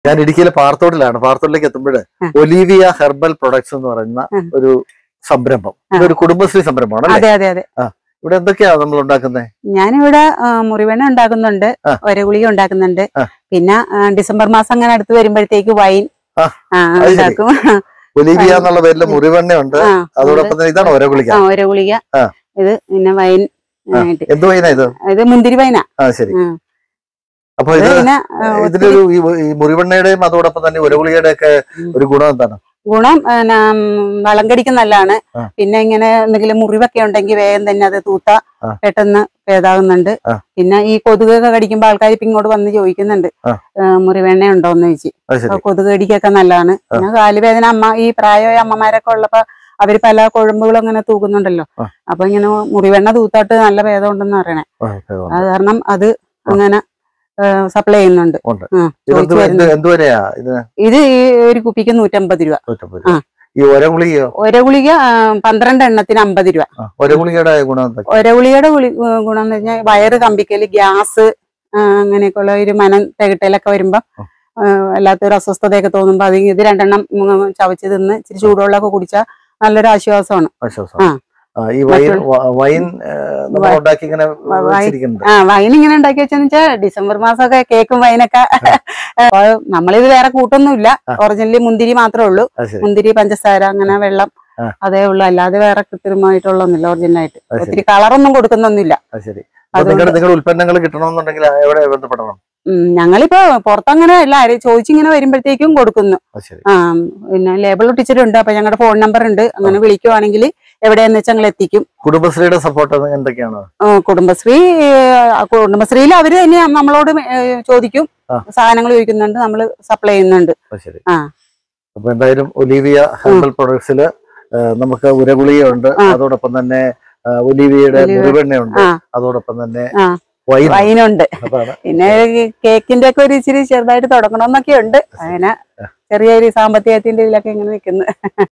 ഞാൻ ഇടുക്കിയിലെ പാർത്തോട്ടിലാണ് പാർത്തോട്ടിലേക്ക് എത്തുമ്പോൾ ആ. ഒലീവിയ ഹെർബൽ പ്രൊഡക്ട്സ് എന്ന് പറയുന്ന ആ. ഒരു സംരംഭം ആ. ഇതൊരു കുടുംബശ്രീ സംരംഭമാണ് അല്ലേ അതെ അതെ അതെ ഇവിടെ എന്തൊക്കെയാ നമ്മൾ ഉണ്ടാക്കുന്നത് ഞാനിവിടെ ആ, മുറിവെണ്ണ ഉണ്ടാക്കുന്നുണ്ട് ആ. ഒരഗുളിക ഉണ്ടാക്കുന്നുണ്ട് ആ. പിന്നെ ആ, ഡിസംബർ മാസം അങ്ങനെ അടുത്ത് വരുമ്പോഴത്തേക്ക് വൈൻ ആ, ആ, അത് ശരി. ഉണ്ടാക്കും ഒലീവിയ എന്നുള്ള പേരിൽ മുറിവെണ്ണയുണ്ട് ആ, അതോടൊപ്പം തന്നെ ഇതാണ് ഓരോ ഗുളിക ആ ഒരു ഗുളിക ആ. ഇത് പിന്നെ വൈൻ ആ. ആയിട്ട് എന്ത് വൈനാ ഇത് ഇത് മുന്തിരി വൈന ആ ശരി ഉം. അപ്പൊ ഇത് ഇത് പിന്നെ ആ, ഇതിന്റെ ഒരു ഈ ഈ മുറിവെണ്ണയുടെയും അതോടൊപ്പം തന്നെ ഒരു ഗുളികയുടെ ഒക്കെ ഉം. ഒരു ഗുണം എന്താണ് ഗുണം പിന്നെ, ഉം, വളം കടിക്ക് നല്ലതാണ് ആ. പിന്നെ ഇങ്ങനെ എന്തെങ്കിലും മുറിവൊക്കെ ഉണ്ടെങ്കിൽ വേഗം തന്നെ അത് തൂത്ത ആ. പെട്ടെന്ന് ഭേദാകുന്നുണ്ട് ആ. പിന്നെ ഈ കൊതുകൊക്കെ കടിക്കുമ്പോൾ ആൾക്കാർ ഇപ്പൊ ഇങ്ങോട്ട് വന്ന് ചോദിക്കുന്നുണ്ട് ആ. ആ, മുറിവെണ്ണ ഉണ്ടോന്ന് ചോദിച്ചു അത് ശരി അപ്പൊ കൊതുക് കടിക്കൊക്കെ നല്ലതാണ് പിന്നെ കാലുവേദന അമ്മ ഈ പ്രായമായ അമ്മമാരൊക്കെ ഉള്ളപ്പോ അവര് പല കുഴമ്പുകളും അങ്ങനെ തൂക്കുന്നുണ്ടല്ലോ ആ. അപ്പൊ ഇങ്ങനെ മുറിവെണ്ണ തൂത്താട്ട് നല്ല ഭേദം ഉണ്ടെന്ന് പറയണേ ആ, okay, ഉണ്ട്. അത് കാരണം അത് അങ്ങനെ സപ്ലൈ ചെയ്യുന്നുണ്ട് ഉണ്ട്. ആ, ഇതെന്ത് ചോദിച്ചു എന്ത് വരുന്നുണ്ട്. എന്തുവരെയാ ഇത് ഇത് ഈ ഒരു കുപ്പിക്ക് നൂറ്റമ്പത് രൂപ നൂറ്റമ്പത് ആ. രൂപ. ഈ ഒര ഗുളികയോ ഒരു ഗുളിക ആ, പന്ത്രണ്ട് എണ്ണത്തിന് അമ്പത് രൂപ ആ, ഒര ഗുളികയുടെ ഗുണം എന്തൊക്കെ ഒരു ഗുളികയുടെ ഗുളി ഗുണം എന്ന് വെച്ചാൽ വയറ് കമ്പിക്കല് ഗ്യാസ് അങ്ങനെയൊക്കെ ഉള്ള ഒരു മനം തികട്ടലൊക്കെ വരുമ്പോ ആ. ആ, വല്ലാത്തൊരു അസ്വസ്ഥതയൊക്കെ തോന്നുമ്പോ അത് ഇത് രണ്ടെണ്ണം ഉം, ചവച്ച് തിന്ന് ഇച്ചിരി ചൂടുവെള്ളമൊക്കെ കുടിച്ചാൽ നല്ലൊരു ആശ്വാസമാണ് ആശ്വാസം ആ. ആ, ഈ വൈൻ മറ്റുള്ള- വ- വൈൻ ഏ, നമ്മൾ വൈ- ഉണ്ടാക്കി ഇങ്ങനെ വൈൻ- വെച്ചിരിക്കുന്നുണ്ട് ആ വൈൻ ഇങ്ങനെ ഉണ്ടാക്കി വെച്ചെന്ന് വെച്ചാൽ ഡിസംബർ മാസമൊക്കെ കേക്കും വൈനൊക്കെ അപ്പൊ നമ്മളിത് വേറെ കൂട്ടൊന്നുമില്ല ആ. ഒറിജിനലി മുന്തിരി മാത്രമേ ഉള്ളൂ അത് ശരി മുന്തിരി പഞ്ചസാര അങ്ങനെ വെള്ളം ആ. അതേ ഉള്ളൂ അല്ലാതെ വേറെ കൃത്രിമമായിട്ടുള്ളൊന്നുമില്ല ഒറിജിനലായിട്ട് അത് ശരി ഒത്തിരി കളറൊന്നും കൊടുക്കുന്നൊന്നുമില്ല അത് ശരി അപ്പൊ അതുകൊണ്ട് നിങ്ങളുടെ നിങ്ങളുടെ ഉൽപ്പന്നങ്ങൾ കിട്ടണമെന്നുണ്ടെങ്കിൽ എവിടെ ബന്ധപ്പെടണം ഉം, ഞങ്ങളിപ്പോ പുറത്തങ്ങനെ അല്ല ആരെയും ചോദിച്ചിങ്ങനെ വരുമ്പോഴത്തേക്കും കൊടുക്കുന്നു അത് ശരി ആ പിന്നെ ലേബിൾ ഒട്ടിച്ചിട്ടുണ്ട് അപ്പൊ ഞങ്ങളുടെ ഫോൺ നമ്പർ ഉണ്ട് അങ്ങനെ വിളിക്കുവാണെങ്കിൽ എവിടെയെന്ന് വെച്ചാൽ ഞങ്ങൾ എത്തിക്കും കുടുംബശ്രീയുടെ സപ്പോർട്ട് എന്തൊക്കെയാണ് ആ, കുടുംബശ്രീ ആ, കുടുംബശ്രീയിൽ അവര് തന്നെ നമ്മളോട് ഏ, ചോദിക്കും ആ. സാധനങ്ങൾ ചോദിക്കുന്നുണ്ട് നമ്മൾ സപ്ലൈ ചെയ്യുന്നുണ്ട് അത് ശരി ആ. അപ്പൊ എന്തായാലും ഒലീവിയ ഹെർബൽ പ്രൊഡക്ട്സില് നമുക്ക് ഉരഗുളിയുണ്ട് ആ. അതോടൊപ്പം തന്നെ ആ, ഒലീവിയയുടെ ഒലീവ- മുറിവെണ്ണയുണ്ട് ആ. അതോടൊപ്പം തന്നെ ആ. വൈൻ വൈനുണ്ട് അതാണ് പിന്നെ ഈ കേക്കിന്റെ ഒക്കെ ഒരു ഇച്ചിരി ചെറുതായിട്ട് തുടങ്ങണമെന്നൊക്കെ ഉണ്ട് അങ്ങനെ ചെറിയൊരു സാമ്പത്തികത്തിന്റെ ഇതിലൊക്കെ ഇങ്ങനെ നിൽക്കുന്നു